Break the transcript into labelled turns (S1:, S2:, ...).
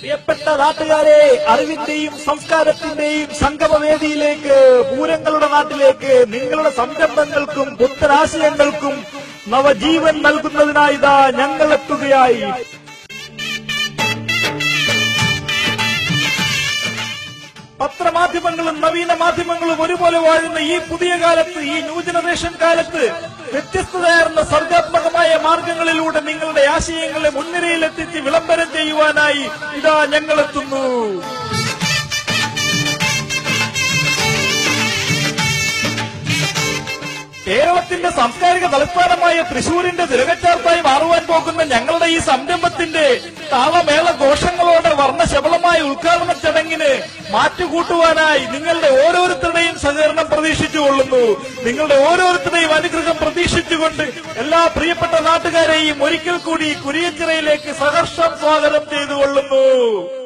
S1: പ്രിയപ്പെട്ട നാട്ടുകാരെ അറിവിന്റെയും സംസ്കാരത്തിന്റെയും സംഗമവേദിയിലേക്ക് പൂരങ്ങളുടെ നാട്ടിലേക്ക് നിങ്ങളുടെ സംരംഭങ്ങൾക്കും പുത്തരാശയങ്ങൾക്കും നവജീവൻ നൽകുന്നതിനായി ഇതാ ഞങ്ങൾ എത്തുകയായി പത്രമാധ്യമങ്ങളും നവീന മാധ്യമങ്ങളും ഒരുപോലെ വാഴുന്ന ഈ പുതിയ കാലത്ത് ഈ ന്യൂ ജനറേഷൻ കാലത്ത് വ്യത്യസ്തതയാർന്ന സർഗാത്മകമായ മാർഗങ്ങളിലൂടെ നിങ്ങളുടെ ആശയങ്ങളെ മുൻനിരയിലെത്തിച്ച് വിളംബരം ചെയ്യുവാനായി ഇതാ ഞങ്ങളെത്തുന്നു കേരളത്തിന്റെ സാംസ്കാരിക തലസ്ഥാനമായ തൃശൂരിന്റെ തിരകച്ചാർത്തായി മാറുവാൻ പോകുന്ന ഞങ്ങളുടെ ഈ സംരംഭത്തിന്റെ താളമേള ഘോഷങ്ങളോടെ വർണ്ണശബളമായ ഉദ്ഘാടന ചടങ്ങിന് മാറ്റുകൂട്ടുവാനായി നിങ്ങളുടെ ഓരോരുത്തരുടെയും സഹകരണം പ്രതീക്ഷിച്ചുകൊള്ളുന്നു നിങ്ങളുടെ ഓരോരുത്തരുടെയും അനുഗ്രഹം പ്രതീക്ഷിച്ചുകൊണ്ട് എല്ലാ പ്രിയപ്പെട്ട നാട്ടുകാരെയും ഒരിക്കൽ കൂടി കുരിയച്ചിറയിലേക്ക് സഹർഷം സ്വാഗതം ചെയ്തുകൊള്ളുന്നു